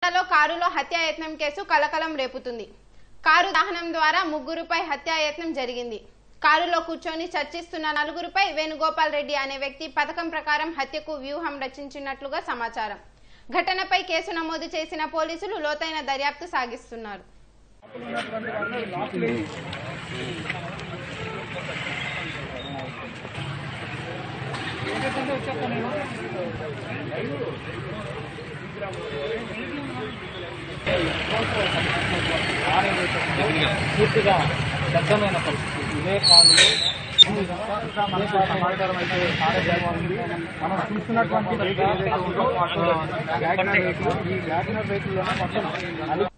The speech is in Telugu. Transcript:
లో కారులో హత్యాయత్నం కేసు కలకలం రేపుతుంది కారు దహనం ద్వారా ముగ్గురుపై హత్యాయత్నం జరిగింది కారులో కూర్చొని చర్చిస్తున్న నలుగురుపై వేణుగోపాల్ రెడ్డి అనే వ్యక్తి పథకం ప్రకారం హత్యకు వ్యూహం రచించినట్లుగా సమాచారం ఘటనపై కేసు నమోదు చేసిన పోలీసులు లోతైన దర్యాప్తు సాగిస్తున్నారు పూర్తిగా దగ్ధమైన పరిస్థితి ఇదే కాలంలో సమాచారం అయితే కార్యక్రమాన్ని మనం చూస్తున్నటువంటి ఈ వ్యాగనర్ వెహికల్ ఈ వ్యాగనర్ వెహికల్ మొత్తం